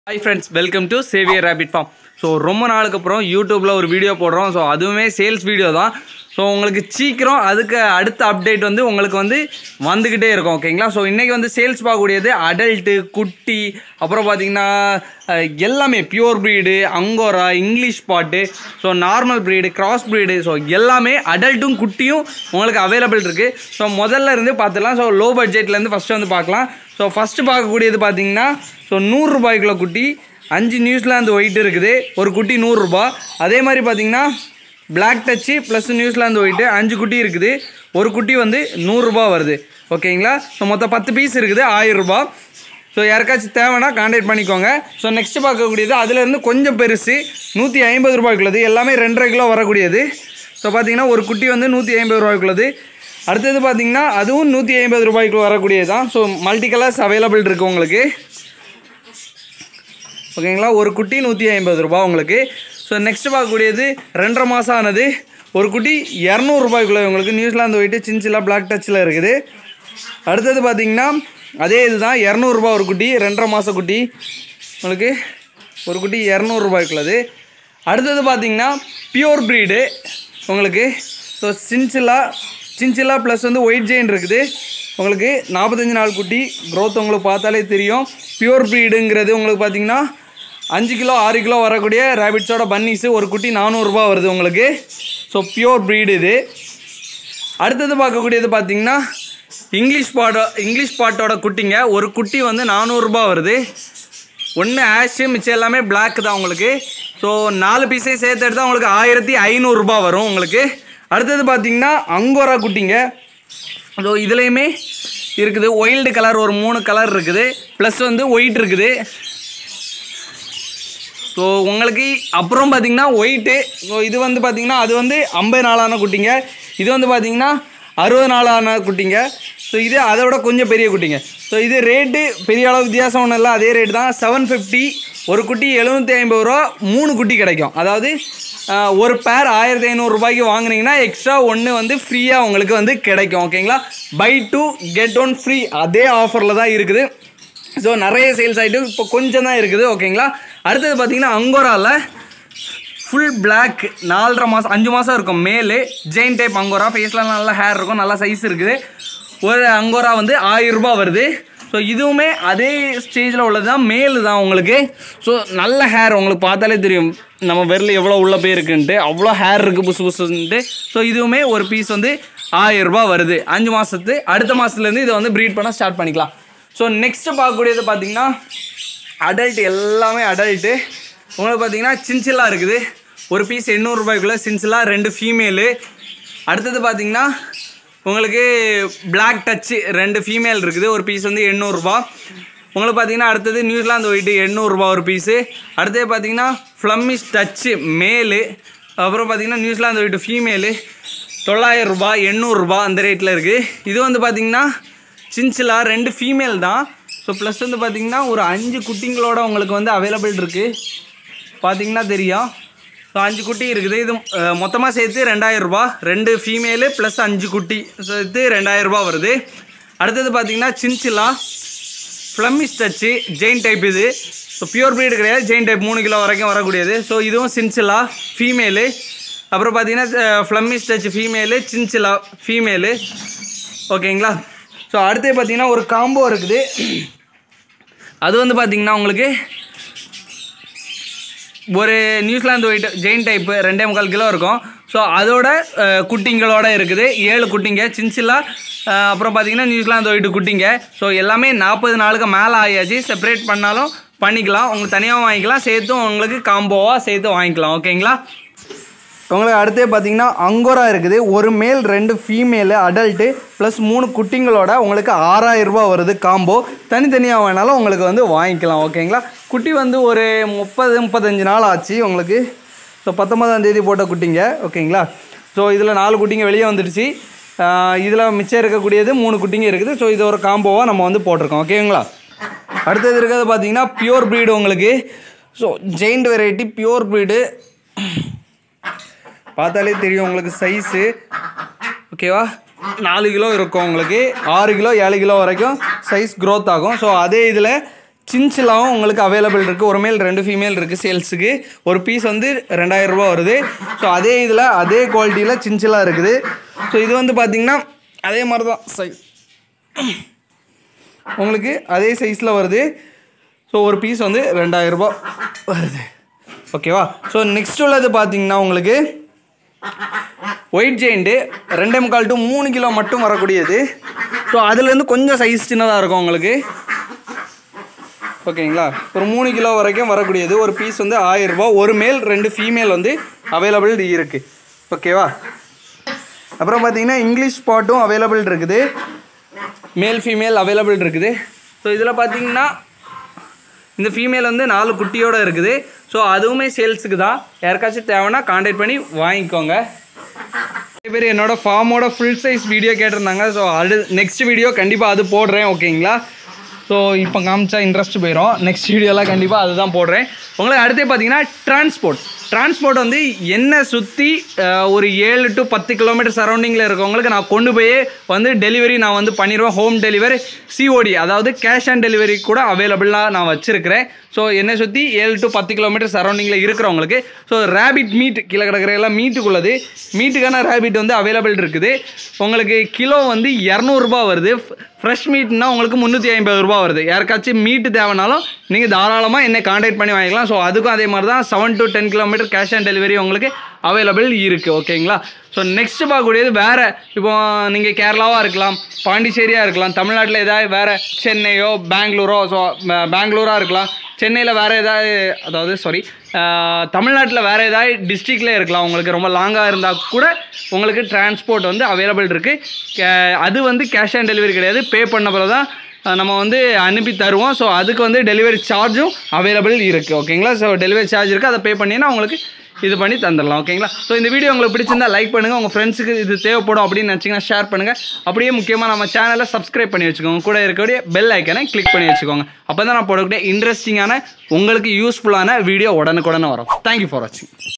hi friends welcome to Xavier rabbit farm so ரொம்ப நாளுக்கு அப்புறம் யூடியூப்பில் ஒரு வீடியோ போடுறோம் ஸோ அதுவுமே சேல்ஸ் வீடியோ தான் ஸோ உங்களுக்கு சீக்கிரம் அதுக்கு அடுத்த அப்டேட் வந்து உங்களுக்கு வந்து வந்துக்கிட்டே இருக்கும் ஓகேங்களா ஸோ இன்றைக்கி வந்து சேல்ஸ் பார்க்கக்கூடியது அடல்ட்டு குட்டி அப்புறம் பார்த்தீங்கன்னா அஹ், எல்லாமே pure breed angora English spot so normal breed cross breed so எல்லாமே அடல்ட்டும் குட்டியும் உங்களுக்கு அவைலபிள் இருக்குது ஸோ முதல்ல இருந்து பார்த்துலாம் ஸோ லோ பட்ஜெட்லேருந்து ஃபஸ்ட்டு வந்து பார்க்கலாம் ஸோ ஃபஸ்ட்டு பார்க்கக்கூடியது பார்த்தீங்கன்னா ஸோ நூறுரூபாய்க்குள்ள குட்டி அஞ்சு நியூசிலாந்து ஒயிட் இருக்குது ஒரு குட்டி நூறுரூபா அதே மாதிரி பார்த்தீங்கன்னா Black Dutch plus New Zealand white அஞ்சு குட்டி இருக்குது ஒரு குட்டி வந்து நூறுரூபா வருது ஓகேங்களா ஸோ மொத்தம் பத்து பீஸ் இருக்குது ஆயிரரூபா ஸோ யாருக்காச்சும் தேவைன்னா கான்டாக்ட் பண்ணிக்கோங்க ஸோ நெக்ஸ்ட் பார்க்கக்கூடியது அதுலேருந்து கொஞ்சம் பெருசு நூற்றி ஐம்பது ரூபாய்க்குள்ளது எல்லாமே ரெண்டரை கிலோ வரக்கூடியது ஸோ பார்த்தீங்கன்னா ஒரு குட்டி வந்து நூற்றி ஐம்பது ரூபாய்க்குள்ளது அடுத்தது பார்த்தீங்கன்னா அதுவும் நூற்றி ஐம்பது ரூபாய்க்கு வரக்கூடியது தான் ஸோ மல்டி கலர்ஸ் அவைலபிள் இருக்குது உங்களுக்கு ஓகேங்களா ஒரு குட்டி நூற்றி ஐம்பது ரூபா உங்களுக்கு ஸோ நெக்ஸ்ட் பார்க்கக்கூடியது ரெண்டரை மாதம் ஆனது ஒரு குட்டி இரநூறுபாய்க்குள்ளே உங்களுக்கு நியூசிலாந்து போயிட்டு சின்சிலாக பிளாக் டச்சில் இருக்குது அடுத்தது பார்த்தீங்கன்னா அதே இதுதான் இரநூறுபா ஒரு குட்டி ரெண்டரை மாத குட்டி உங்களுக்கு ஒரு குட்டி இரநூறுபாய்க்குள்ளது அடுத்தது பார்த்தீங்கன்னா பியூர் ப்ரீடு உங்களுக்கு ஸோ சின்சிலா சின்சிலா ப்ளஸ் வந்து ஒயிட் ஜெயின் இருக்குது உங்களுக்கு நாற்பத்தஞ்சு நாள் குட்டி growth உங்களுக்கு பார்த்தாலே தெரியும் பியூர் ப்ரீடுங்கிறது உங்களுக்கு பார்த்தீங்கன்னா அஞ்சு கிலோ ஆறு கிலோ வரக்கூடிய ரேபிட்ஸோட பன்னீஸு ஒரு குட்டி நானூறுரூபா வருது உங்களுக்கு ஸோ பியூர் ப்ரீடு இது அடுத்தது பார்க்கக்கூடியது பார்த்தீங்கன்னா இங்கிலீஷ் பாட்டோ இங்கிலீஷ் பாட்டோட குட்டிங்க ஒரு குட்டி வந்து நானூறுரூபா வருது ஒன்று ஆஷு மிச்சம் எல்லாமே Black தான் உங்களுக்கு ஸோ நாலு பீஸையும் சேர்த்து எடுத்தால் உங்களுக்கு ஆயிரத்தி ஐநூறுரூபா வரும் உங்களுக்கு அடுத்தது பார்த்தீங்கன்னா அங்கோரா குட்டிங்க ஸோ இதுலேயுமே இருக்குது ஒயில்டு கலர் ஒரு மூணு கலர் இருக்குது ப்ளஸ் வந்து ஒயிட் இருக்குது ஸோ உங்களுக்கு அப்புறம் பார்த்தீங்கன்னா ஒயிட்டு ஸோ இது வந்து பார்த்தீங்கன்னா அது வந்து ஐம்பது நாளான குட்டிங்க இது வந்து பார்த்தீங்கன்னா அறுபது நாளான குட்டிங்க ஸோ இது அதை விட கொஞ்சம் பெரிய குட்டிங்க ஸோ இது ரேட்டு பெரிய அளவு வித்தியாசம் ஒன்றும் இல்லை அதே ரேட் தான் செவன் ஃபிஃப்டி ஒரு குட்டி எழுநூற்றி ஐம்பது ரூபா மூணு குட்டி கிடைக்கும் அதாவது ஆஹ், ஒரு பேர் ஆயிரத்தி ஐநூறுரூபாய்க்கு வாங்குனீங்கன்னா எக்ஸ்ட்ரா ஒன்று வந்து ஃப்ரீயாக உங்களுக்கு வந்து கிடைக்கும் ஓகேங்களா buy two get one free அதே ஆஃபரில் தான் இருக்குது ஸோ நிறைய சேல்ஸ் ஆகிட்டு இப்போ கொஞ்சம் தான் இருக்குது ஓகேங்களா அடுத்தது பார்த்தீங்கன்னா அங்கோராவில் ஃபுல் பிளாக் நாலரை மாதம் அஞ்சு மாதம் இருக்கும் மேலு ஜெயின் டைப் அங்கோரா ஃபேஸ்லாம் நல்லா ஹேர் இருக்கும் நல்லா சைஸ் இருக்குது ஒரு அங்கோரா வந்து ஆயிரம் ரூபாய் வருது ஸோ இதுவுமே அதே ஸ்டேஜில் உள்ளது தான் மேலு தான் உங்களுக்கு ஸோ நல்ல ஹேர் உங்களுக்கு பார்த்தாலே தெரியும் நம்ம விரல் எவ்வளோ உள்ள போயிருக்குன்ட்டு அவ்வளோ ஹேர் இருக்குது புசு புசுன்ட்டு ஸோ இதுவுமே ஒரு பீஸ் வந்து ஆயிரம் ரூபாய் வருது அஞ்சு மாதத்து அடுத்த மாதத்துலேருந்து இதை வந்து ப்ரீட் பண்ண ஸ்டார்ட் பண்ணிக்கலாம் ஸோ நெக்ஸ்ட்டு பார்க்கக்கூடியது பார்த்தீங்கன்னா அடல்ட் எல்லாமே அடல்ட்டு உங்களுக்கு பார்த்தீங்கன்னா சின்சிலா இருக்குது ஒரு பீஸ் எண்ணூறுரூபாய்க்குள்ளே சின்சிலா ரெண்டு ஃபீமேலு அடுத்தது பார்த்தீங்கன்னா உங்களுக்கு Black டச்சு ரெண்டு ஃபீமேல் இருக்குது ஒரு பீஸ் வந்து எண்ணூறுரூபா உங்களுக்கு பார்த்தீங்கன்னா அடுத்தது நியூசிலாந்து ஒயிட்டு எண்ணூறுரூபா ஒரு பீஸு அடுத்தது பார்த்தீங்கன்னா ஃப்ளம்மிஷ் டச்சு மேலு அப்புறம் பார்த்தீங்கன்னா நியூசிலாந்து ஒயிட்டு ஃபீமேலு தொள்ளாயிரம் ரூபாய் எண்ணூறுரூபா அந்த ரேட்டில் இருக்குது இது வந்து பார்த்தீங்கன்னா சின்சிலா ரெண்டு ஃபீமேல் தான் ஸோ ப்ளஸ் வந்து பார்த்தீங்கன்னா ஒரு அஞ்சு குட்டிங்களோட உங்களுக்கு வந்து அவைலபிள் இருக்குது பார்த்தீங்கன்னா தெரியும் ஸோ அஞ்சு குட்டி இருக்குது இது மொத்தமாக சேர்த்து ரெண்டாயிரம் ரூபாய் ரெண்டு ஃபீமேலு ப்ளஸ் அஞ்சு குட்டி சேர்த்து ரெண்டாயிரம் ரூபாய் வருது அடுத்தது பார்த்தீங்கன்னா chinchilla Flemish Dutch giant type இது ஸோ பியூர் ப்ரீடு கிடையாது ஜெயின் டைப் மூணு கிலோ வரைக்கும் வரக்கூடியது ஸோ இதுவும் சின்சிலா ஃபீமேலு அப்புறம் பார்த்தீங்கன்னா Flemish Dutch female chinchilla female ஓகேங்களா ஸோ அடுத்து பார்த்தீங்கன்னா ஒரு காம்போ இருக்குது அது வந்து பார்த்தீங்கன்னா உங்களுக்கு ஒரு நியூசிலாந்து ஒயிட் ஜெயின் டைப்பு ரெண்டே முக்கால் கிலோ இருக்கும் ஸோ அதோட அஹ், குட்டிங்களோட இருக்குது ஏழு குட்டிங்க சின்சிலா அஹ், அப்புறம் பார்த்தீங்கன்னா நியூசிலாந்து ஒயிட்டு குட்டிங்க ஸோ எல்லாமே நாற்பது நாளுக்கு மேலே ஆயாச்சு செப்பரேட் பண்ணாலும் பண்ணிக்கலாம் உங்களுக்கு தனியாக வாங்கிக்கலாம் சேர்த்தும் உங்களுக்கு காம்போவாக சேர்த்து வாங்கிக்கலாம் ஓகேங்களா உங்களுக்கு அடுத்தே பார்த்தீங்கன்னா அங்கோரா இருக்குது ஒரு மேல் ரெண்டு ஃபீமேலு அடல்ட்டு ப்ளஸ் மூணு குட்டிங்களோட உங்களுக்கு ஆறாயிரம் ரூபாய் வருது காம்போ தனித்தனியாக வேணாலும் உங்களுக்கு வந்து வாங்கிக்கலாம் ஓகேங்களா குட்டி வந்து ஒரு முப்பது முப்பத்தஞ்சு நாள் ஆச்சு உங்களுக்கு ஸோ பத்தொன்பதாம் தேதி போட்ட குட்டிங்க ஓகேங்களா ஸோ இதில் நாலு குட்டிங்க வெளியே வந்துடுச்சு இதில் மிச்சம் இருக்கக்கூடியது மூணு குட்டிங்க இருக்குது ஸோ இது ஒரு காம்போவாக நம்ம வந்து போட்டிருக்கோம் ஓகேங்களா அடுத்தது இருக்கிறது பார்த்தீங்கன்னா பியூர் ப்ரீடு உங்களுக்கு so giant variety pure breed பார்த்தாலே தெரியும் உங்களுக்கு சைஸு ஓகேவா நாலு கிலோ இருக்கும் உங்களுக்கு ஆறு கிலோ ஏழு கிலோ வரைக்கும் சைஸ் growth ஆகும் ஸோ அதே இதில் சின்சிலாவும் உங்களுக்கு அவைலபிள் இருக்குது ஒரு மேல் ரெண்டு ஃபீமேல் இருக்குது சேல்ஸுக்கு ஒரு பீஸ் வந்து ரெண்டாயிரம் ரூபாய் வருது ஸோ அதே இதில் அதே குவாலிட்டியில் சின்சிலா இருக்குது ஸோ இது வந்து பார்த்திங்கன்னா அதே மாதிரி தான் சைஸ் உங்களுக்கு அதே சைஸில் வருது ஸோ ஒரு பீஸ் வந்து ரெண்டாயிரம் ரூபாய் வருது ஓகேவா ஸோ நெக்ஸ்ட் உள்ளது பார்த்தீங்கன்னா உங்களுக்கு ஒயிட் ஜெயிண்ட்டு ரெண்டே முக்கால் டு மூணு கிலோ மட்டும் வரக்கூடியது ஸோ அதுலேருந்து கொஞ்சம் சைஸ் சின்னதாக இருக்கும் உங்களுக்கு ஓகேங்களா ஒரு மூணு கிலோ வரைக்கும் வரக்கூடியது ஒரு பீஸ் வந்து ஆயிரம் ரூபாய் ஒரு மேல் ரெண்டு ஃபீமேல் வந்து அவைலபிள் இருக்குது ஓகேவா அப்புறம் பார்த்தீங்கன்னா இங்கிலீஷ் ஸ்பாட்டும் அவைலபிள் இருக்குது மேல் ஃபீமேல் அவைலபிள் இருக்குது ஸோ இதில் பார்த்தீங்கன்னா இந்த ஃபீமேல் வந்து நாலு குட்டியோட இருக்குது ஸோ அதுவுமே சேல்ஸுக்கு தான் யாருக்காச்சும் தேவைன்னா காண்டாக்ட் பண்ணி வாங்கிக்கோங்க நிறைய பேர் என்னோட ஃபார்மோட ஃபுல் சைஸ் வீடியோ கேட்டிருந்தாங்க ஸோ அது நெக்ஸ்ட் வீடியோ கண்டிப்பாக அது போடுறேன் ஓகேங்களா ஸோ இப்போ காமிச்சா இன்ட்ரெஸ்ட் போயிடும் நெக்ஸ்ட் வீடியோலாம் கண்டிப்பாக அதுதான் போடுறேன் உங்களுக்கு அடுத்தே பார்த்தீங்கன்னா டிரான்ஸ்போர்ட் டிரான்ஸ்போர்ட் வந்து என்னை சுற்றி ஒரு ஏழு டு பத்து கிலோமீட்டர் சரௌண்டிங்கில் இருக்கவங்களுக்கு நான் கொண்டு போய் வந்து டெலிவரி நான் வந்து பண்ணிடுவேன் ஹோம் டெலிவரி சிஓடி அதாவது கேஷ் ஆன் டெலிவரி கூட அவைலபிளாக நான் வச்சுருக்கிறேன் ஸோ என்னை சுற்றி ஏழு டு பத்து கிலோமீட்டர் சரௌண்டிங்கில் இருக்கிறவங்களுக்கு ஸோ ரேபிட் மீட் கீழே கிடக்கிற எல்லாம் மீட்டுக்குள்ளது மீட்டுக்கான ரேபிட் வந்து அவைலபிள் இருக்குது உங்களுக்கு கிலோ வந்து இரநூறுபா வருது ஃப்ரெஷ் மீட்னா உங்களுக்கு முந்நூற்றி ஐம்பது ரூபா வருது யாருக்காச்சும் மீட்டு தேவைனாலும் நீங்கள் தாராளமாக என்னை காண்டாக்ட் பண்ணி வாங்கிக்கலாம் ஸோ அதுக்கும் அதே மாதிரி தான் seven to ten kilometre cash on delivery உங்களுக்கு அவைலபிள் இருக்குது ஓகேங்களா ஸோ நெக்ஸ்ட் பார்க்கக்கூடியது வேறு இப்போ நீங்கள் கேரளாவாக இருக்கலாம் பாண்டிச்சேரியாக இருக்கலாம் தமிழ்நாட்டில் ஏதாவது வேறு சென்னையோ பெங்களூரோ ஸோ பெங்களூராக இருக்கலாம் சென்னையில் வேறு ஏதாவது அதாவது சாரி தமிழ்நாட்டில் வேறு ஏதாவது டிஸ்ட்ரிக்டில் இருக்கலாம் உங்களுக்கு ரொம்ப லாங்காக இருந்தால் கூட உங்களுக்கு டிரான்ஸ்போர்ட் வந்து அவைலபிள் இருக்குது அது வந்து கேஷ் ஆன் டெலிவரி கிடையாது பே பண்ண பிறகு தான் அஹ், நம்ம வந்து அனுப்பி தருவோம் ஸோ அதுக்கு வந்து டெலிவரி சார்ஜும் அவைலபிள் இருக்குது ஓகேங்களா ஸோ டெலிவரி சார்ஜ் இருக்குது அதை பே பண்ணிங்கன்னா உங்களுக்கு இது பண்ணி தந்துடலாம் ஓகேங்களா ஸோ இந்த வீடியோ உங்களுக்கு பிடிச்சிருந்தா லைக் பண்ணுங்கள் உங்கள் ஃப்ரெண்ட்ஸுக்கு இது தேவைப்படும் அப்படின்னு நினச்சிங்கன்னா ஷேர் பண்ணுங்கள் அப்படியே முக்கியமாக நம்ம சேனலை சப்ஸ்கிரைப் பண்ணி வச்சுக்கோங்க கூட இருக்கக்கூடிய பெல் ஐக்கனை கிளிக் பண்ணி வச்சுக்கோங்க அப்போ தான் நான் போடக்கூடிய இன்ட்ரெஸ்டிங்கான உங்களுக்கு யூஸ்ஃபுல்லான வீடியோ உடனுக்குடனே வரும் தேங்க்யூ ஃபார் வாட்சிங்